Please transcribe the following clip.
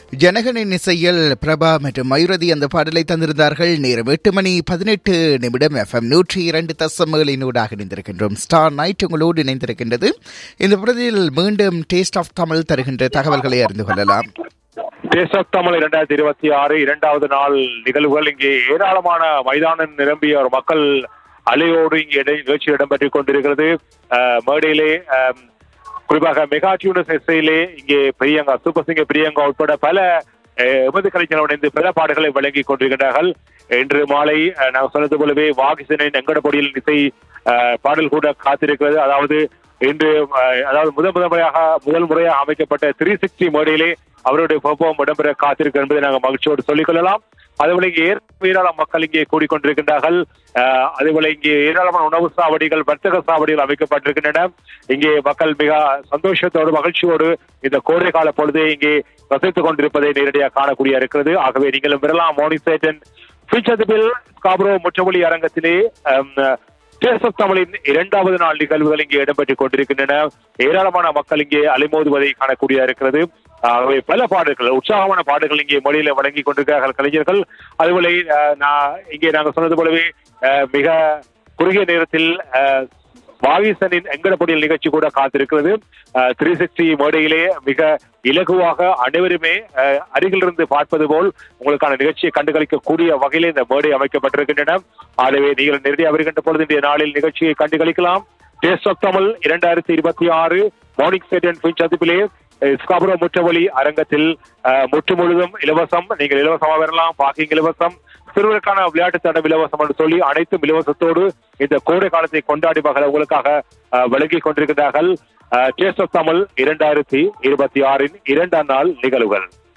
ஜனகனின் இசையில் பிரபா மற்றும் மயூரதி அந்த பாடலை தந்திருந்தார்கள் நேரம் எட்டு மணி பதினெட்டு நிமிடம் எஃப்எம் நூற்றி இரண்டு தசமகளினூடாக இணைந்திருக்கின்றோம் ஸ்டார் நைட் உங்களோடு இணைந்திருக்கின்றது இந்த பகுதியில் மீண்டும் டேஸ்ட் ஆஃப் தமிழ் தருகின்ற தகவல்களை அறிந்து கொள்ளலாம் தேசத் தமிழ் இரண்டாயிரத்தி இருபத்தி ஆறு இரண்டாவது நாள் நிகழ்வுகள் இங்கே ஏராளமான மைதானம் நிரம்பிய ஒரு மக்கள் அலையோடு இங்கே இடை- நிகழ்ச்சி இடம்பெற்றுக் கொண்டிருக்கிறது அஹ், மேடையிலே அஹ், குறிப்பாக மெகா டியூனஸ் இசையிலே இங்கே பிரியங்கா சூப்பர் சிங்கர் பிரியங்கா உட்பட பல அஹ், எமது கலைஞர்கள் இணைந்து பல பாடல்களை வழங்கிக் கொண்டிருக்கின்றார்கள் இன்று மாலை அஹ், நான் சொன்னது போலவே வாகிசனின் எங்கடப்பொடியில் இசை அஹ், பாடல் கூட காத்திருக்கிறது அதாவது இன்று அஹ், அதாவது முதல் முதல் முறையாக முதல் முறையாக அமைக்கப்பட்ட த்ரீ சிக்ஸ்டி மேடையிலே அவருடைய பெர்ஃபார்ம் இடம்பெற காத்திருக்கு என்பதை நாங்கள் மகிழ்ச்சியோடு சொல்லிக் கொள்ளலாம் அதேபோல இங்கே ஏராளம் ஏராளம் மக்கள் இங்கே கூடிக்கொண்டிருக்கின்றார்கள் அஹ், அதேபோல இங்கே ஏராளமான உணவு சாவடிகள் வர்த்தக சாவடிகள் அமைக்கப்பட்டிருக்கின்றன இங்கே மக்கள் மிக சந்தோஷத்தோடு மகிழ்ச்சியோடு இந்த கோடை கால பொழுதை இங்கே ரசித்துக் கொண்டிருப்பதை நேரடியாக காணக்கூடிய இருக்கிறது ஆகவே நீங்களும் விரலாம் மோனிசேட்டன் பில் காப்ரோ முற்றமொழி அரங்கத்திலே அம், டேஸ்ட் ஆஃப் தமிழின் இரண்டாவது நாள் நிகழ்வுகள் இங்கே இடம்பெற்றுக் கொண்டிருக்கின்றன ஏராளமான மக்கள் இங்கே அலைமோதுவதை காணக்கூடிய இருக்கிறது ஆகவே பல பாடல்கள் உற்சாகமான பாடல்கள் இங்கே மொழியில வழங்கி கொண்டிருக்கிறார்கள் கலைஞர்கள் அதுபோல அஹ், நான் இங்கே நாங்கள் சொன்னது போலவே அஹ், மிக குறுகிய நேரத்தில் அஹ், வாகிசனின் எங்கடப்படியல் நிகழ்ச்சி கூட காத்திருக்கிறது த்ரீ சிக்ஸ்டி மேடையிலே மிக இலகுவாக அனைவருமே அஹ், அருகிலிருந்து பார்ப்பது போல் உங்களுக்கான நிகழ்ச்சியை கண்டுகளிக்கக்கூடிய வகையில் இந்த மேடை அமைக்கப்பட்டிருக்கின்றன ஆகவே நீங்கள் நேரடியாக வருகின்ற பொழுது இன்றைய நாளில் நிகழ்ச்சியை கண்டுகளிக்கலாம் டேஸ்ட் ஆஃப் தமிழ் இரண்டாயிரத்தி இருபத்தி ஆறு மார்னிங் ஸ்டேடியன் பின் சந்திப்பிலே ஸ்காபுரோ முற்றவழி அரங்கத்தில் அஹ், முற்று முழுதும் இலவசம் நீங்கள் இலவசமா வரலாம் பார்க்கிங் இலவசம் சிறுவருக்கான விளையாட்டு தடம் இலவசம் என்று சொல்லி அனைத்தும் இலவசத்தோடு இந்த கோடை காலத்தை கொண்டாடி மகள் உங்களுக்காக அஹ், வழங்கிக் கொண்டிருக்கிறார்கள் டேஸ்ட் ஆஃப் தமிழ் இரண்டாயிரத்தி இருபத்தி ஆறின் இரண்டாம் நாள் நிகழ்வுகள்